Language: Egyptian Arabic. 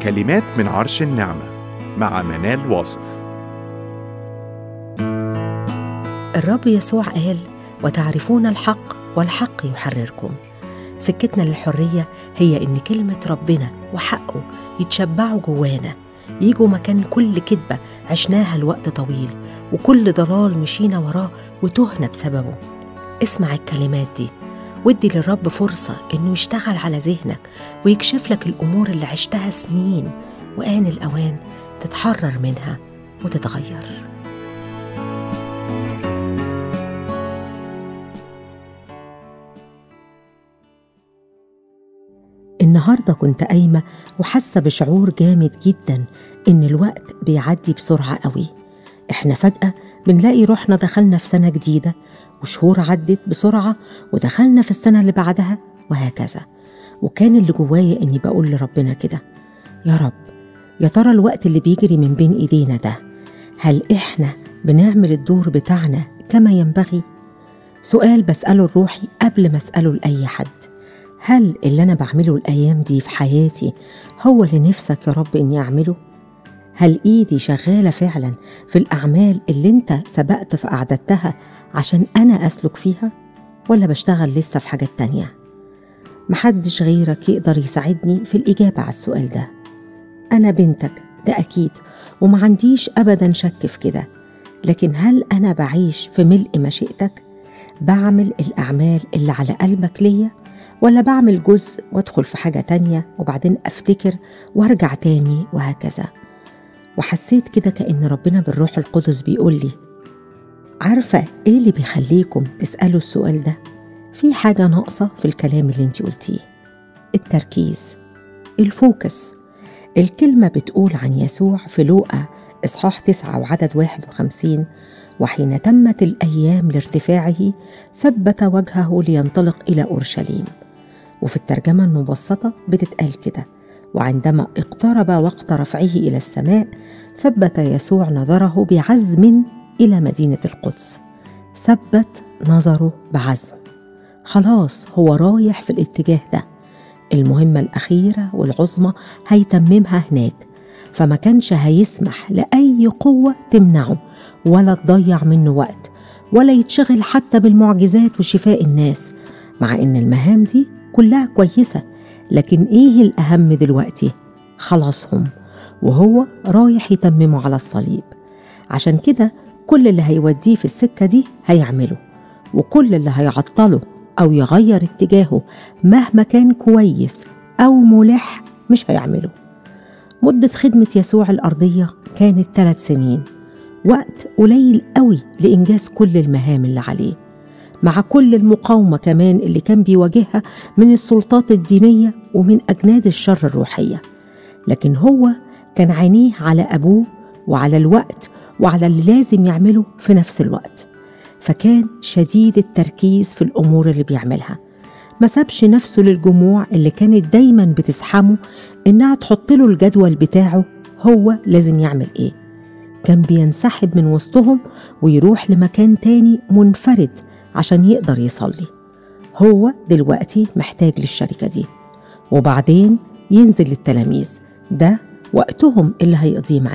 كلمات من عرش النعمة مع منال واصف الرب يسوع قال وتعرفون الحق والحق يحرركم سكتنا للحرية هي إن كلمة ربنا وحقه يتشبعوا جوانا يجوا مكان كل كذبة عشناها لوقت طويل وكل ضلال مشينا وراه وتهنا بسببه اسمع الكلمات دي وادي للرب فرصة إنه يشتغل على ذهنك ويكشف لك الأمور اللي عشتها سنين وآن الأوان تتحرر منها وتتغير النهارده كنت قايمه وحاسه بشعور جامد جدا ان الوقت بيعدي بسرعه قوي احنا فجاه بنلاقي روحنا دخلنا في سنه جديده وشهور عدت بسرعه ودخلنا في السنه اللي بعدها وهكذا وكان اللي جوايا اني بقول لربنا كده يا رب يا ترى الوقت اللي بيجري من بين ايدينا ده هل احنا بنعمل الدور بتاعنا كما ينبغي سؤال بساله لروحي قبل ما اساله لاي حد هل اللي أنا بعمله الأيام دي في حياتي هو اللي نفسك يا رب إني أعمله؟ هل إيدي شغالة فعلا في الأعمال اللي أنت سبقت فأعددتها عشان أنا أسلك فيها؟ ولا بشتغل لسه في حاجات تانية؟ محدش غيرك يقدر يساعدني في الإجابة على السؤال ده أنا بنتك ده أكيد وما عنديش أبدا شك في كده لكن هل أنا بعيش في ملء مشيئتك؟ بعمل الأعمال اللي على قلبك ليا؟ ولا بعمل جزء وادخل في حاجة تانية وبعدين أفتكر وارجع تاني وهكذا وحسيت كده كأن ربنا بالروح القدس بيقول لي عارفة إيه اللي بيخليكم تسألوا السؤال ده؟ في حاجة ناقصة في الكلام اللي انت قلتيه التركيز الفوكس الكلمة بتقول عن يسوع في لوقا إصحاح تسعة وعدد واحد وخمسين وحين تمت الأيام لارتفاعه ثبت وجهه لينطلق إلى أورشليم وفي الترجمة المبسطة بتتقال كده وعندما اقترب وقت رفعه إلى السماء ثبت يسوع نظره بعزم إلى مدينة القدس ثبت نظره بعزم خلاص هو رايح في الاتجاه ده المهمة الأخيرة والعظمى هيتممها هناك فما كانش هيسمح لأي قوة تمنعه ولا تضيع منه وقت ولا يتشغل حتى بالمعجزات وشفاء الناس مع إن المهام دي كلها كويسة لكن إيه الأهم دلوقتي؟ خلاصهم وهو رايح يتممه على الصليب عشان كده كل اللي هيوديه في السكة دي هيعمله وكل اللي هيعطله أو يغير اتجاهه مهما كان كويس أو ملح مش هيعمله مدة خدمة يسوع الأرضية كانت ثلاث سنين وقت قليل قوي لإنجاز كل المهام اللي عليه مع كل المقاومة كمان اللي كان بيواجهها من السلطات الدينية ومن أجناد الشر الروحية لكن هو كان عينيه على أبوه وعلى الوقت وعلى اللي لازم يعمله في نفس الوقت فكان شديد التركيز في الأمور اللي بيعملها ما سابش نفسه للجموع اللي كانت دايما بتسحمه إنها تحط له الجدول بتاعه هو لازم يعمل إيه كان بينسحب من وسطهم ويروح لمكان تاني منفرد عشان يقدر يصلي هو دلوقتي محتاج للشركة دي وبعدين ينزل للتلاميذ ده وقتهم اللي هيقضيه معاه